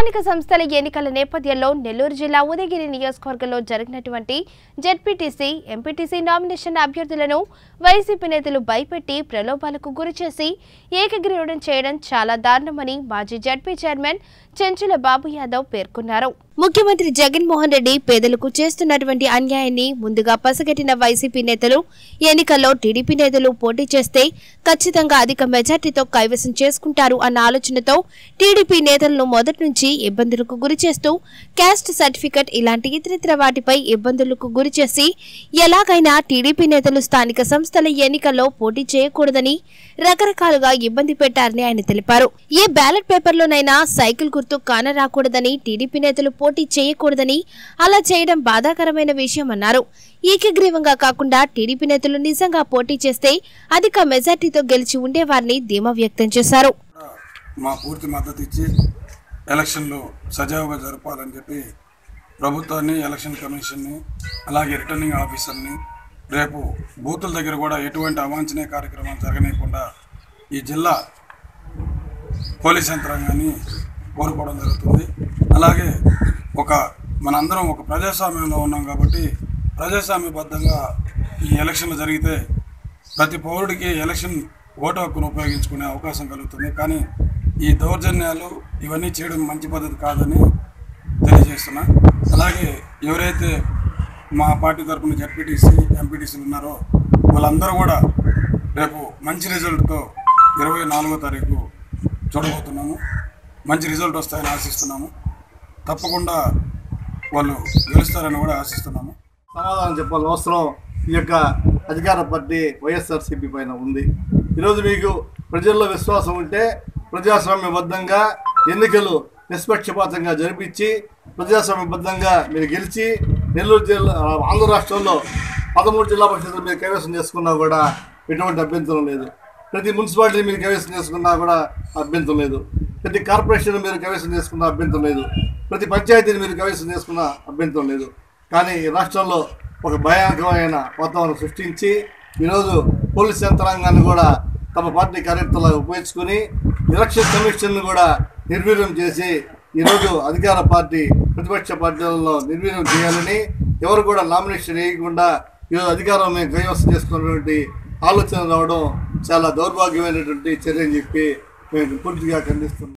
స్థానిక సంస్థల ఎన్నికల నేపథ్యంలో నెల్లూరు జిల్లా ఉదయగిరి నియోజకవర్గంలో జరిగినటువంటి జెడ్పీటీసీ ఎంపీటీసీ నామినేషన్ అభ్యర్థులను వైసీపీ నేతలు భయపెట్టి ప్రలోభాలకు గురిచేసి ఏకగ్రీవడం చేయడం చాలా దారుణమని మాజీ జడ్పీ చైర్మన్ చెంచుల బాబు యాదవ్ పేర్కొన్నారు ముఖ్యమంత్రి జగన్మోహన్ రెడ్డి పేదలకు చేస్తున్నటువంటి అన్యాయాన్ని ముందుగా పసిగట్టిన వైసీపీ నేతలు ఎన్నికల్లో టీడీపీ నేతలు పోటీ చేస్తే ఖచ్చితంగా అధిక మెజార్టీతో కైవసం చేసుకుంటారు అన్న ఆలోచనతో టీడీపీ నేతలను మొదటి నుంచి ఇబ్బందులకు గురి చేస్తూ క్యాస్ట్ సర్టిఫికెట్ ఇలాంటి ఇతరితర వాటిపై ఇబ్బందులకు గురి చేసి ఎలాగైనా టీడీపీ నేతలు స్థానిక సంస్థల ఎన్నికల్లో పోటీ చేయకూడదని రకరకాలుగా ఇబ్బంది పెట్టారని ఆయన తెలిపారు ఏ బ్యాలెట్ పేపర్లోనైనా సైకిల్ గుర్తు కానరాకూడదని టీడీపీ నేతలు పోటీ చేయకూడదని అలా చేయడం బాధాకరమైన విషయమన్నారు ఏకగ్రీవంగా కాకుండా టీడీపీ నేతలు నిజంగా పోటీ చేస్తే అధిక మెజార్టీతో గెలిచి ఉండేవారిని ధీమా వ్యక్తం చేశారు కూడా మా పూర్తి మద్దతు ఇచ్చి ఎలక్షన్లు సజావుగా జరపాలని చెప్పి ప్రభుత్వాన్ని ఎలక్షన్ కమిషన్ని అలాగే రిటర్నింగ్ ఆఫీసర్ని రేపు బూతుల దగ్గర కూడా ఎటువంటి అవాంఛనీయ కార్యక్రమాలు జరగనీయకుండా ఈ జిల్లా పోలీస్ యంత్రాంగాన్ని కోరుకోవడం జరుగుతుంది అలాగే ఒక మనందరం ఒక ప్రజాస్వామ్యంలో ఉన్నాం కాబట్టి ప్రజాస్వామ్యబద్ధంగా ఈ ఎలక్షన్లు జరిగితే ప్రతి పౌరుడికి ఎలక్షన్ ఓటు హక్కును ఉపయోగించుకునే అవకాశం కలుగుతుంది కానీ ఈ దౌర్జన్యాలు ఇవన్నీ చేయడం మంచి పద్ధతి కాదని తెలియజేస్తున్నా అలాగే ఎవరైతే మా పార్టీ తరపున జడ్పీటీసీ ఎంపీటీసీలు ఉన్నారో వాళ్ళందరూ కూడా రేపు మంచి రిజల్ట్తో ఇరవై నాలుగో తారీఖు చూడబోతున్నాము మంచి రిజల్ట్ వస్తాయని ఆశిస్తున్నాము తప్పకుండా వాళ్ళు గెలుస్తారని కూడా ఆశిస్తున్నాము సమాధానం చెప్పాల్సిన అవసరం ఈ యొక్క అధికార పార్టీ వైఎస్ఆర్సీపీ పైన ఉంది ఈరోజు మీకు ప్రజల్లో విశ్వాసం ఉంటే ప్రజాస్వామ్యబద్ధంగా ఎన్నికలు నిష్పక్షపాతంగా జరిపించి ప్రజాస్వామ్యబద్ధంగా మీరు గెలిచి నెల్లూరు జిల్లా ఆంధ్ర రాష్ట్రంలో పదమూడు జిల్లా పరిషత్తులు మీరు కైవసం చేసుకున్నా కూడా ఎటువంటి అభ్యంతరం లేదు ప్రతి మున్సిపాలిటీ మీరు కైవసం చేసుకున్నా కూడా అభ్యంతరం లేదు ప్రతి కార్పొరేషన్ మీరు కైవసం చేసుకున్న అభ్యంతరం లేదు ప్రతి పంచాయతీని మీరు కైవసం చేసుకున్న అభ్యంతరం లేదు కానీ ఈ రాష్ట్రంలో ఒక భయానకమైన వాతావరణం సృష్టించి ఈరోజు పోలీస్ యంత్రాంగాన్ని కూడా తమ పార్టీ కార్యకర్తలు ఉపయోగించుకొని ఎలక్షన్ కమిషన్ను కూడా నిర్వీర్యం చేసి ఈరోజు అధికార పార్టీ ప్రతిపక్ష పార్టీలలో నిర్వీర్యం చేయాలని ఎవరు కూడా నామినేషన్ వేయకుండా ఈరోజు అధికారం మేము కైవసం చేసుకున్నటువంటి ఆలోచన రావడం చాలా దౌర్భాగ్యమైనటువంటి చర్య అని చెప్పి మేము పూర్తిగా ఖండిస్తున్నాం